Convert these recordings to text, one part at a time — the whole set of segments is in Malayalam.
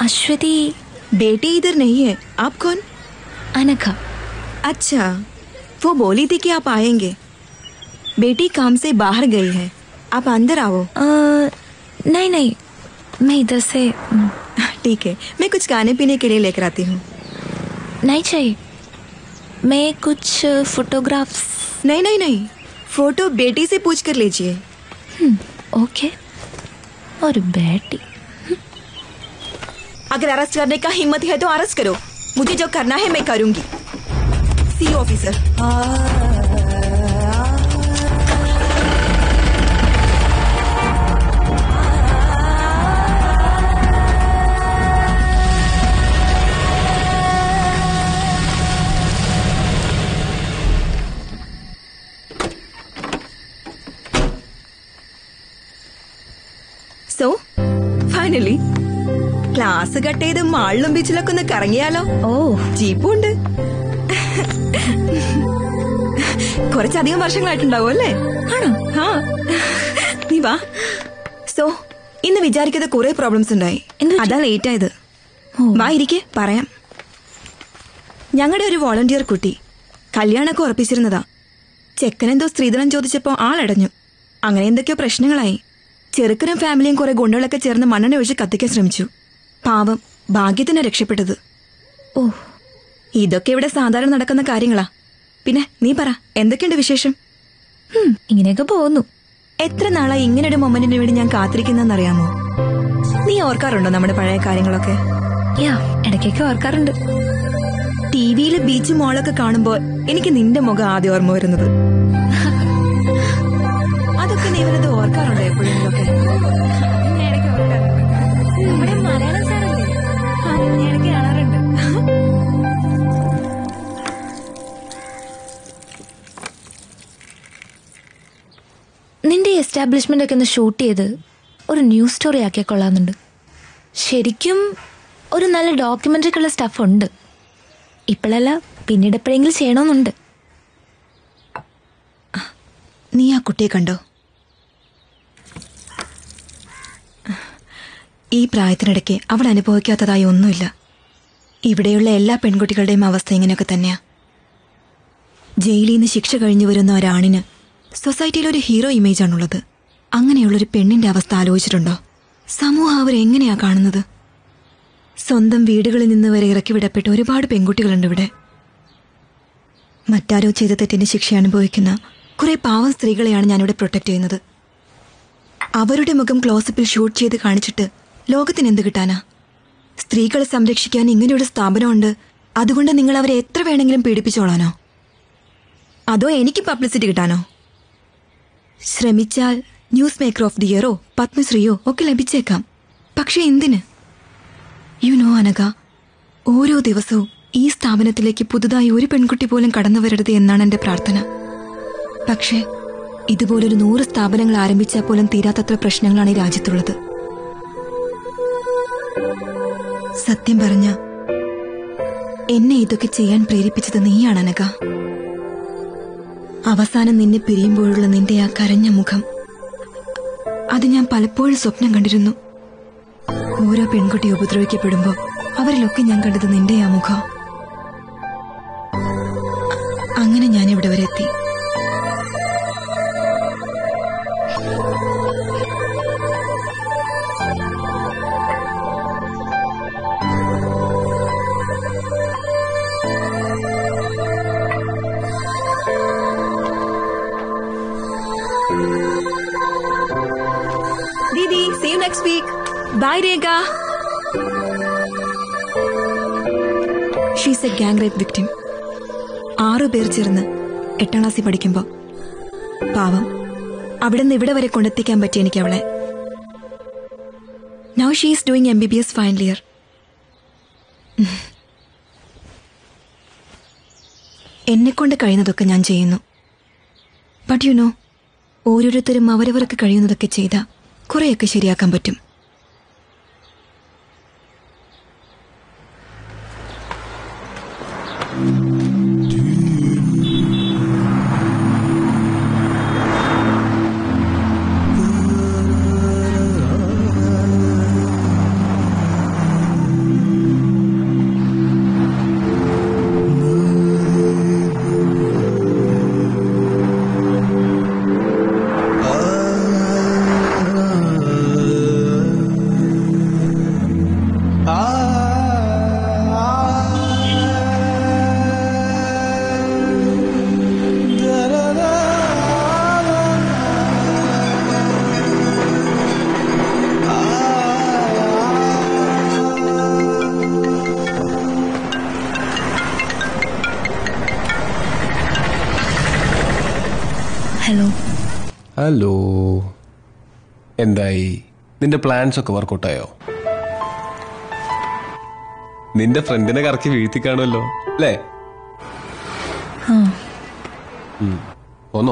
अश्वती बेटी इधर नहीं है आप कौन अनघा अच्छा वो बोली थी कि आप आएंगे बेटी काम से बाहर गई है आप अंदर आओ अ, नहीं नहीं मैं इधर से हम्म, ठीक है मैं कुछ खाने पीने के लिए लेकर आती हूँ नहीं चाहिए मैं कुछ फोटोग्राफ्स नहीं नहीं नहीं फोटो बेटी से पूछ कर लीजिए हम्म, ओके और बेटी अगर अरेस्ट करने का हिम्मत है तो अरेस्ट करो मुझे जो करना है मैं करूंगी सी officer so finally class cut ചെയ്ത് മാളിലും ബീച്ചിലൊക്കെ ഒന്ന് കറങ്ങിയാലോ ഓ ജീപ്പും ഉണ്ട് കുറച്ചധികം വർഷങ്ങളായിട്ടുണ്ടാവും അല്ലേ ആണോ ആ നീ വാ സോ ഇന്ന് വിചാരിക്കാതെ കുറെ പ്രോബ്ലംസ് ഉണ്ടായി എന്ത് പറ്റി? അതാ ലേറ്റ് ആയത് ഓ. വാ ഇരിക്കെ പറയാം ഞങ്ങളുടെ ഒരു വോളണ്ടിയർ കുട്ടി കല്യാണമൊക്കെ ഉറപ്പിച്ചിരുന്നതാ ചെക്കനെന്തോ സ്ത്രീധനം ചോദിച്ചപ്പോ ആളടഞ്ഞു അങ്ങനെ എന്തൊക്കെയോ പ്രശ്നങ്ങളായി ചെറുക്കനും ഫാമിലിയും കുറെ ഗുണ്ടകളൊക്കെ ചേർന്ന് മണ്ണെണ്ണ ഒഴിച്ച് കത്തിക്കാൻ ശ്രമിച്ചു പാവം ഭാഗ്യത്തിന് രക്ഷപ്പെട്ടത് ഓ ഇതൊക്കെ ഇവിടെ സാധാരണ നടക്കുന്ന കാര്യങ്ങളാ പിന്നെ നീ പറ എന്തൊക്കെയുണ്ട് വിശേഷം ഹും, ഇങ്ങനെയൊക്കെ പോകുന്നു എത്ര നാളായി ഇങ്ങനൊരു മൊമെന്റിന് വേണ്ടി ഞാൻ കാത്തിരിക്കുന്നറിയാമോ നീ ഓർക്കാറുണ്ടോ നമ്മുടെ പഴയ കാര്യങ്ങളൊക്കെ യാ ഇടയ്ക്കൊക്കെ ഓർക്കാറുണ്ട് ടി വിയിൽ ബീച്ച് മോളൊക്കെ കാണുമ്പോൾ എനിക്ക് നിന്റെ മുഖം ആദ്യം ഓർമ്മ വരുന്നത് അതൊക്കെ നീ വല്ലത് ഓർക്കാറുണ്ടോ എപ്പോഴെങ്കിലൊക്കെ നമ്മുടെ മലയാളം സാറല്ലേ ഇടയ്ക്ക് കാണാറുണ്ട് നിന്റെ എസ്റ്റാബ്ലിഷ്മെന്റ് ഒക്കെ ഒന്ന് ഷൂട്ട് ചെയ്ത് ഒരു ന്യൂസ് സ്റ്റോറി ആക്കിയാൽ കൊള്ളാമെന്നുണ്ട് ശരിക്കും ഒരു നല്ല ഡോക്യുമെന്ററിക്കുള്ള സ്റ്റഫ് ഉണ്ട് ഇപ്പോഴല്ല പിന്നീട് എപ്പോഴെങ്കിലും ചെയ്യണമെന്നുണ്ട് നീ ആ കുട്ടിയെ കണ്ടോ ഈ പ്രായത്തിനിടയ്ക്ക് അവൾ അനുഭവിക്കാത്തതായി ഒന്നുമില്ല ഇവിടെയുള്ള എല്ലാ പെൺകുട്ടികളുടെയും അവസ്ഥ ഇങ്ങനെയൊക്കെ തന്നെയാ ജയിലിൽ നിന്ന് ശിക്ഷ കഴിഞ്ഞു വരുന്ന ഒരാണിന് സൊസൈറ്റിയിൽ ഒരു ഹീറോ ഇമേജാണുള്ളത് അങ്ങനെയുള്ളൊരു പെണ്ണിന്റെ അവസ്ഥ ആലോചിച്ചിട്ടുണ്ടോ സമൂഹം അവർ എങ്ങനെയാ കാണുന്നത് സ്വന്തം വീടുകളിൽ നിന്ന് വരെ ഇറക്കി വിടപ്പെട്ട ഒരുപാട് പെൺകുട്ടികളുണ്ട് ഇവിടെ മറ്റാരോ ചെയ്ത തെറ്റിന്റെ ശിക്ഷ അനുഭവിക്കുന്ന കുറെ പാവം സ്ത്രീകളെയാണ് ഞാനിവിടെ പ്രൊട്ടക്ട് ചെയ്യുന്നത് അവരുടെ മുഖം ക്ലോസപ്പിൽ ഷൂട്ട് ചെയ്ത് കാണിച്ചിട്ട് ലോകത്തിന് എന്ത് കിട്ടാനാ സ്ത്രീകളെ സംരക്ഷിക്കാൻ ഇങ്ങനെയൊരു സ്ഥാപനമുണ്ട് അതുകൊണ്ട് നിങ്ങൾ അവരെ എത്ര വേണമെങ്കിലും പീഡിപ്പിച്ചോളാനോ അതോ എനിക്ക് പബ്ലിസിറ്റി കിട്ടാനോ ശ്രമിച്ചാൽ ന്യൂസ് മേക്കർ ഓഫ് ദി ഇയറോ പത്മശ്രീയോ ഒക്കെ ലഭിച്ചേക്കാം പക്ഷെ എന്തിന് യു നോ അനഘ ഓരോ ദിവസവും ഈ സ്ഥാപനത്തിലേക്ക് പുതുതായി ഒരു പെൺകുട്ടി പോലും കടന്നു വരരുത് എന്നാണ് എന്റെ പ്രാർത്ഥന പക്ഷേ ഇതുപോലൊരു നൂറ് സ്ഥാപനങ്ങൾ ആരംഭിച്ചാൽ പോലും തീരാത്തത്ര പ്രശ്നങ്ങളാണ് ഈ രാജ്യത്തുള്ളത് സത്യം പറഞ്ഞ എന്നെ ഇതൊക്കെ ചെയ്യാൻ പ്രേരിപ്പിച്ചത് നീയാണ് അനഘ അവസാനം നിന്നെ പിരിയുമ്പോഴുള്ള നിന്റെ ആ കരഞ്ഞ മുഖം അത് ഞാൻ പലപ്പോഴും സ്വപ്നം കണ്ടിരുന്നു ഓരോ പെൺകുട്ടി ഉപദ്രവിക്കപ്പെടുമ്പോ അവരിലൊക്കെ ഞാൻ കണ്ടത് നിന്റെ ആ മുഖം അങ്ങനെ ഞാൻ ഇവിടെ വരെ എത്തി ദീദി see you next week bye Rekha she's a gang rape victim ആറു പേർ ചേർന്ന് എട്ടാം ക്ലാസ്സിൽ പഠിക്കുമ്പോൾ പാവം അവിടെ നിന്ന് ഇവിടെ വരെ കൊണ്ടെത്തിക്കാൻ പറ്റി എനിക്ക് അവളെ now she's doing M B B S final year എന്നെക്കൊണ്ട് കഴിയുന്നതൊക്കെ ഞാൻ ചെയ്യുന്നു ബട്ട് യു നോ ഓരോരുത്തരും അവരവർക്ക് കഴിയുന്നതൊക്കെ ചെയ്ത കുറെയൊക്കെ ശരിയാക്കാൻ പറ്റും ഹലോ ഹലോ എന്തായി നിന്റെ പ്ലാൻസ് ഒക്കെ വർക്കൗട്ടായോ നിന്റെ ഫ്രണ്ടിനെ കറക്കി വീഴ്ത്തി കാണുമല്ലോ അല്ലേ ആ പോന്നോ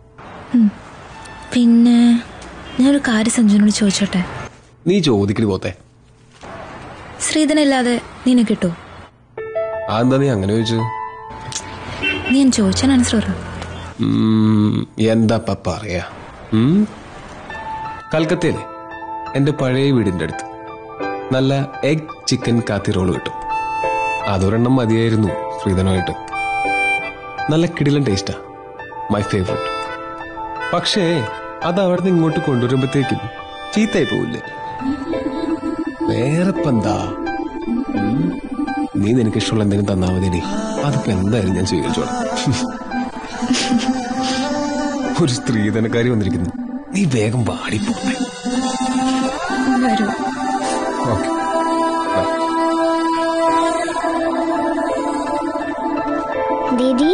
പിന്നെ ഞാനൊരു കാര്യം സഞ്ജുവിനോട് ചോദിച്ചോട്ടെ നീ ചോദിക്കല് പോത്തെ ശ്രീധനില്ലാതെ നിന്നെ കിട്ടൂ അതെന്താ നീ അങ്ങനെ ചോദിച്ചു നീ ഞാൻ ചോദിച്ചാൽ ആൻസർ പറ ഉം, എന്താ പറയാ ഉം? കൽക്കത്തയിലെ എന്റെ പഴയ വീടിന്റെ അടുത്ത് നല്ല എഗ് ചിക്കൻ കാത്തി റോള് കിട്ടും അതൊരെണ്ണം മതിയായിരുന്നു ശ്രീധനുമായിട്ട് നല്ല കിടിലൻ ടേസ്റ്റാ മൈ ഫേവറേറ്റ് പക്ഷേ അത് അവിടുന്ന് ഇങ്ങോട്ട് കൊണ്ടുവരുമ്പോഴത്തേക്കും ചീത്തയായി പോവില്ലേ വേറെ ഇപ്പൊ എന്താ ഉം? നീ നിനക്ക് ഇഷ്ടമുള്ള എന്തെങ്കിലും തന്നാ മതി അതിപ്പോ എന്തായാലും ഞാൻ സ്വീകരിച്ചോളാം ഒരു സ്ത്രീധനക്കാരി വന്നിരിക്കുന്നു നീ വേഗം വാടി പോന്നെ വരൂ ഓക്കെ ദീദി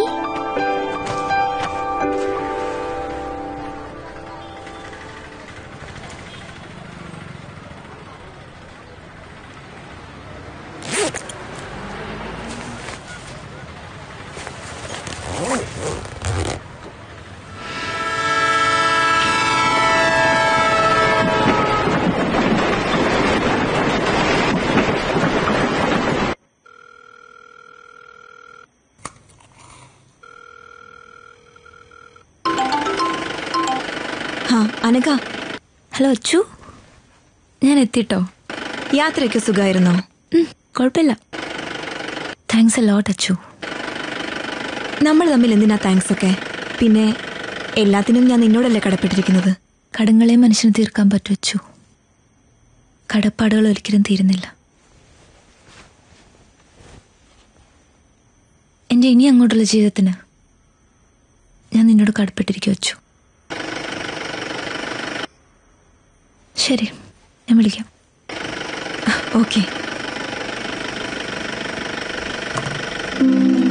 ഹാ അനക ഹലോ അച്ചു ഞാൻ എത്തിട്ടോ യാത്രയൊക്കെ സുഖമായിരുന്നോ ഉം, കുഴപ്പമില്ല താങ്ക്സ് എ ലോട്ട് അച്ചു നമ്മൾ തമ്മിൽ എന്തിനാ താങ്ക്സ് ഒക്കെ പിന്നെ എല്ലാത്തിനും ഞാൻ നിന്നോടല്ലേ കടപ്പെട്ടിരിക്കുന്നത് കടങ്ങളെ മനുഷ്യന് തീർക്കാൻ പറ്റും അച്ചു കടപ്പാടുകൾ ഒരിക്കലും തീരുന്നില്ല എൻ്റെ ഇനി അങ്ങോട്ടുള്ള ജീവിതത്തിന് ഞാൻ നിന്നോട് കടപ്പെട്ടിരിക്കും അച്ചു ശരി ഞാൻ വിളിക്കാം ഓക്കെ ഉം.